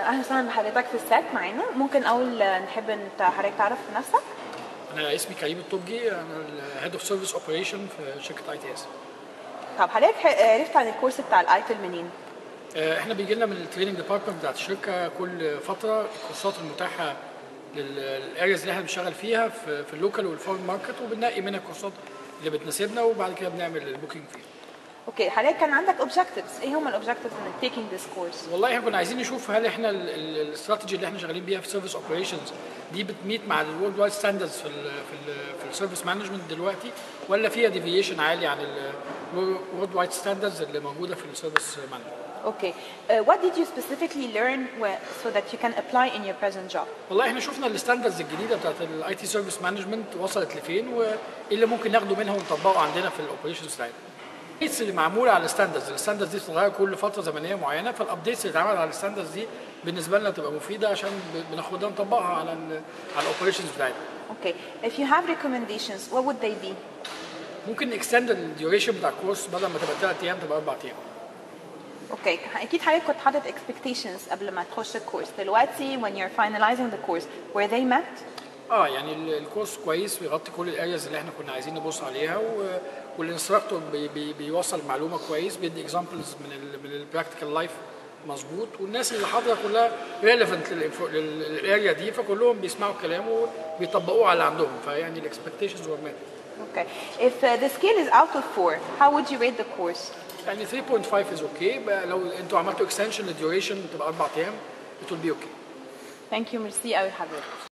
اهلا وسهلا بحضرتك في السات معانا ممكن اول آه، نحب انت حضرتك تعرف نفسك انا اسمي كريم الطبجي انا الهيد اوف سيرفيس اوبريشن في شركه اي تي اس طب حضرتك ح- عرفت عن الكورس بتاع الايتل منين احنا بيجي لنا من التريننج ديبارتمنت بتاعت الشركه كل فتره الكورسات المتاحه للارياز اللي احنا بنشتغل فيها في, في اللوكال والفورن ماركت وبننقي منها الكورسات اللي بتناسبنا وبعد كده بنعمل البوكينج فيها اوكي حضرتك كان عندك اوبجكتيفز ايه هم الاوبجكتيفز ان taking this course والله احنا كنا عايزين نشوف هل احنا ال- ال- الاستراتيجي اللي احنا شغالين بيها في سيرفيس اوبريشنز دي بتميت مع الورلد وايد ستاندردز في ال في ال في السيرفيس مانجمنت دلوقتي ولا فيها ديفيشن عالي عن الورلد وايد ستاندردز اللي موجوده في السيرفيس مانجمنت Okay. Uh, what did you specifically learn wh- so that you can apply in your present job? والله احنا شفنا الستاندردز الجديده بتاعت الاي تي سيرفيس مانجمنت وصلت لفين وايه اللي ممكن ناخده منها ونطبقه عندنا في الاوبريشنز بتاعتنا. الابديتس اللي معموله على الستاندردز، الستاندردز دي بتتغير كل فتره زمنيه معينه فالابديتس اللي اتعمل على الستاندردز دي بالنسبه لنا تبقى مفيده عشان ب- بناخدها نطبقها على ال على الاوبريشنز بتاعتنا. Okay. If you have recommendations, what would they be? ممكن نكستند الديوريشن بتاع الكورس بدل ما تبقى ثلاث ايام تبقى اربع ايام. اوكي اكيد حضرتك كنت حاطط expectations قبل ما تخش الكورس دلوقتي when you're finalizing the course were they met اه يعني ال- الكورس كويس ويغطي كل الارياز اللي احنا كنا عايزين نبص عليها و... والانستراكتور بي... بي... بيوصل معلومه كويس بيدي اكزامبلز من ال... من البراكتيكال لايف مظبوط والناس اللي حاضره كلها ريليفنت للاريا دي فكلهم بيسمعوا الكلام وبيطبقوه على اللي عندهم فيعني الاكسبكتيشنز ور مات okay if uh, the scale is out of 4 how would you rate the course يعني 3.5 از اوكي لو انتوا عملتوا اكستنشن للديوريشن تبقى اربع ايام it will be okay thank you ميرسي قوي حضرتك